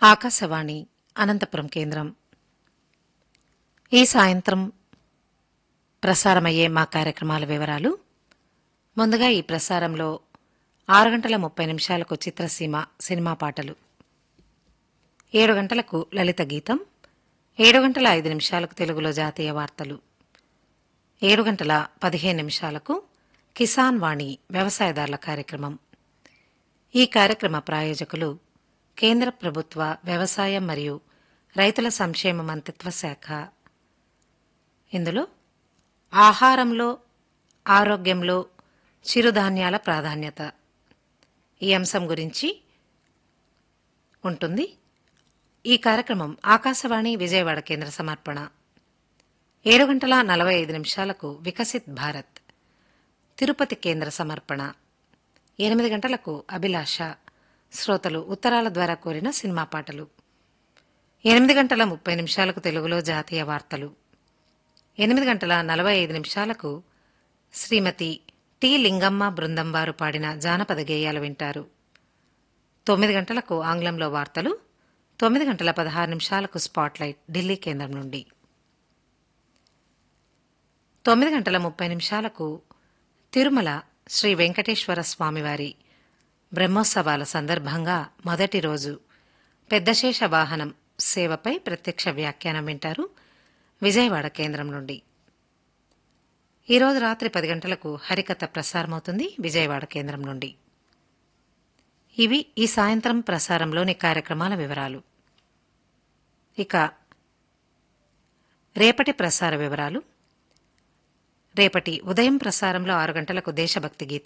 ఆకాశవాణి అనంతపురం కేంద్రం ఈ సాయంత్రం ప్రసారమయ్యే మా కార్యక్రమాల వివరాలు ముందుగా ఈ ప్రసారంలో ఆరు గంటల ముప్పై నిమిషాలకు చిత్రసీమ సినిమా పాటలు ఏడు గంటలకు లలిత గీతం ఏడు గంటల ఐదు నిమిషాలకు తెలుగులో జాతీయ వార్తలు ఏడు గంటల పదిహేను నిమిషాలకు కిసాన్ వాణి వ్యవసాయదారుల కార్యక్రమం ఈ కార్యక్రమ ప్రాయోజకులు కేంద్ర ప్రభుత్వ వ్యవసాయం మరియు రైతుల సంక్షేమ మంత్రిత్వ శాఖ ఇందులో ఆహారంలో ఆరోగ్యంలో చిరుధాన్యాల ప్రాధాన్యత ఈ అంశం గురించి ఉంటుంది ఈ కార్యక్రమం ఆకాశవాణి విజయవాడ కేంద్ర సమర్పణ ఏడు గంటల నలభై ఐదు నిమిషాలకు వికసిత్ భారత్ తిరుపతి కేంద్ర సమర్పణ ఎనిమిది గంటలకు అభిలాష శ్రోతలు ఉత్తరాల ద్వారా కోరిన సినిమా పాటలు ఎనిమిది గంటల ముప్పై నిమిషాలకు తెలుగులో జాతీయ వార్తలు ఎనిమిది గంటల నలభై ఐదు నిమిషాలకు శ్రీమతి టి లింగమ్మ బృందం వారు పాడిన జానపద గేయాలు వింటారు తొమ్మిది గంటలకు ఆంగ్లంలో వార్తలు తొమ్మిది గంటల పదహారు నిమిషాలకు స్పాట్లైట్ ఢిల్లీ కేంద్రం నుండి తొమ్మిది గంటల ముప్పై నిమిషాలకు తిరుమల శ్రీ వెంకటేశ్వర స్వామివారి బ్రహ్మోత్సవాల సందర్భంగా మొదటి రోజు పెద్దశేష వాహనం సేవపై ప్రత్యక్ష వ్యాఖ్యానం వింటారు విజయవాడ కేంద్రం నుండి ఈరోజు రాత్రి పది గంటలకు హరికథ ప్రసారమవుతుంది విజయవాడ కేంద్రం నుండి ఇవి ఈ సాయంత్రం ప్రసారంలోని కార్యక్రమాల వివరాలు ఇక రేపటి ప్రసార వివరాలు రేపటి ఉదయం ప్రసారంలో ఆరు గంటలకు దేశభక్తి గీతం